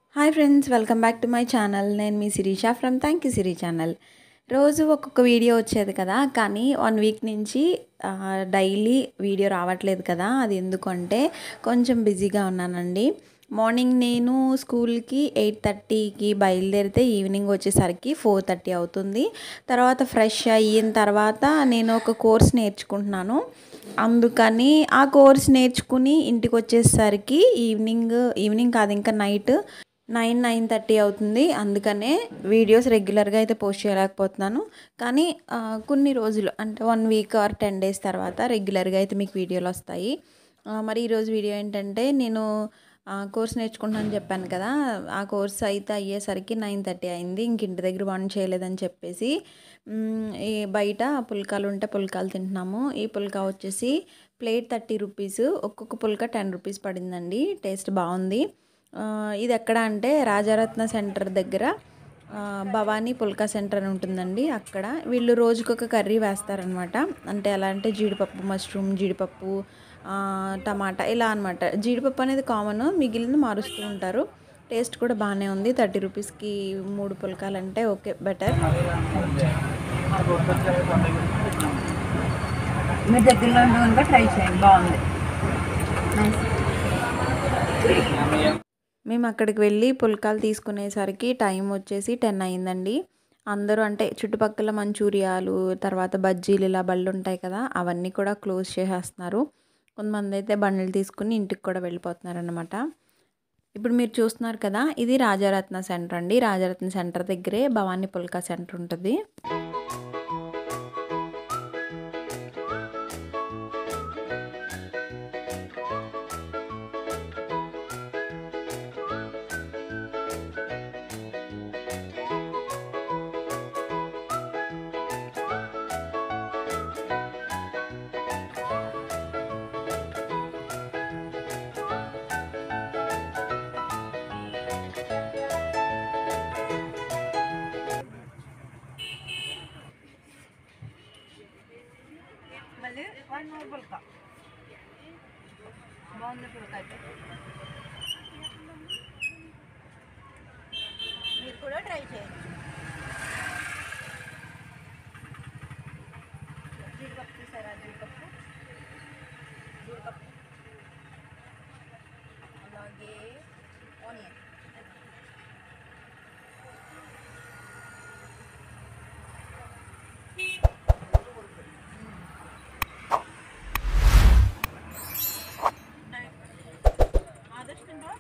hi friends welcome back to my channel నేను మీ Sirisha from thank you Siri channel రోజు ఒక్కొక్క వీడియో వచ్చేది కదా కానీ వన్ వీక్ నుంచి డైలీ వీడియో రావట్లేదు కదా అది ఎందుకంటే కొంచెం బిజీగా ఉన్నానండి మార్నింగ్ నేను స్కూల్కి ఎయిట్ థర్టీకి బయలుదేరితే ఈవినింగ్ వచ్చేసరికి ఫోర్ థర్టీ అవుతుంది తర్వాత ఫ్రెష్ అయిన తర్వాత నేను ఒక కోర్స్ నేర్చుకుంటున్నాను అందుకని ఆ కోర్స్ నేర్చుకుని ఇంటికి వచ్చేసరికి ఈవినింగ్ ఈవినింగ్ కాదు ఇంకా నైట్ నైన్ నైన్ థర్టీ అవుతుంది అందుకనే వీడియోస్ రెగ్యులర్గా అయితే పోస్ట్ చేయలేకపోతున్నాను కానీ ఆ, కొన్ని రోజులు అంటే one week or ten days తర్వాత రెగ్యులర్గా అయితే మీకు వీడియోలు వస్తాయి ఆ, మరి ఈరోజు వీడియో ఏంటంటే నేను ఆ, కోర్స్ నేర్చుకుంటానని చెప్పాను కదా ఆ కోర్స్ అయితే అయ్యేసరికి నైన్ థర్టీ అయింది ఇంక ఇంటి దగ్గర వన్ చేయలేదని చెప్పేసి మ్, ఈ బయట పుల్కాలు ఉంటే పుల్కాలు తింటున్నాము ఈ పుల్కా వచ్చేసి ప్లేట్ థర్టీ రూపీస్ ఒక్కొక్క పుల్కా టెన్ రూపీస్ పడిందండి టేస్ట్ బాగుంది ఆ, ఇది ఎక్కడ అంటే రాజారత్న సెంటర్ దగ్గర ఆ, భవానీ పుల్కా సెంటర్ అని ఉంటుందండి అక్కడ వీళ్ళు రోజుకొక కర్రీ వేస్తారనమాట అంటే ఎలా అంటే జీడిపప్పు మష్రూమ్ జీడిపప్పు ఆ, టమాటా ఇలా అనమాట జీడిపప్పు అనేది కామన్ మిగిలింది మారుస్తూ ఉంటారు టేస్ట్ కూడా బాగానే ఉంది థర్టీ రూపీస్కి మూడు పుల్కాలు అంటే ఓకే బెటర్ మీరు దగ్గరలో ఉండి కనుక ట్రై చేయండి బాగుంది మేము అక్కడికి వెళ్ళి పుల్కాలు తీసుకునేసరికి టైం వచ్చేసి టెన్ అయిందండి అందరూ అంటే చుట్టుపక్కల మంచూరియాలు తర్వాత బజ్జీలు ఇలా బళ్ళు ఉంటాయి కదా అవన్నీ కూడా క్లోజ్ చేసేస్తున్నారు కొంతమంది అయితే బండ్లు తీసుకుని ఇంటికి కూడా వెళ్ళిపోతున్నారు అనమాట ఇప్పుడు మీరు చూస్తున్నారు కదా ఇది రాజారత్న సెంటర్ అండి రాజారత్న సెంటర్ దగ్గరే భవానీ పుల్కా సెంటర్ ఉంటుంది మళ్ళీ వన్ మోర్ పుల్కా బాగుంది పుల్కా అయితే మీరు కూడా ట్రై చేయండి జీడిపప్పు తీసారా జీడిపప్పు జీడిపప్పు అలాగే ఆనియన్ ఆదర్శంగా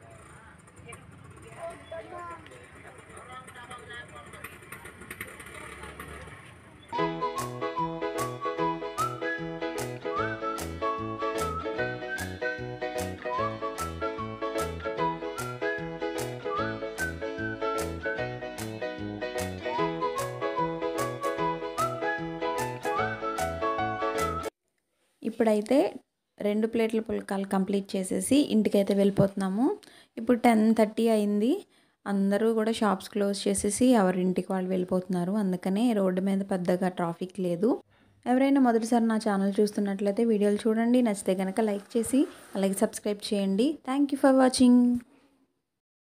ఇప్పుడైతే రెండు ప్లేట్ల పుల్కాలు కంప్లీట్ చేసేసి ఇంటికైతే వెళ్ళిపోతున్నాము ఇప్పుడు టెన్ థర్టీ అయింది అందరూ కూడా షాప్స్ క్లోజ్ చేసేసి ఎవరి ఇంటికి వాళ్ళు వెళ్ళిపోతున్నారు అందుకనే రోడ్డు మీద పెద్దగా ట్రాఫిక్ లేదు ఎవరైనా మొదటిసారి నా ఛానల్ చూస్తున్నట్లయితే వీడియోలు చూడండి నచ్చితే కనుక లైక్ చేసి అలాగే సబ్స్క్రైబ్ చేయండి థ్యాంక్ యూ ఫర్ వాచింగ్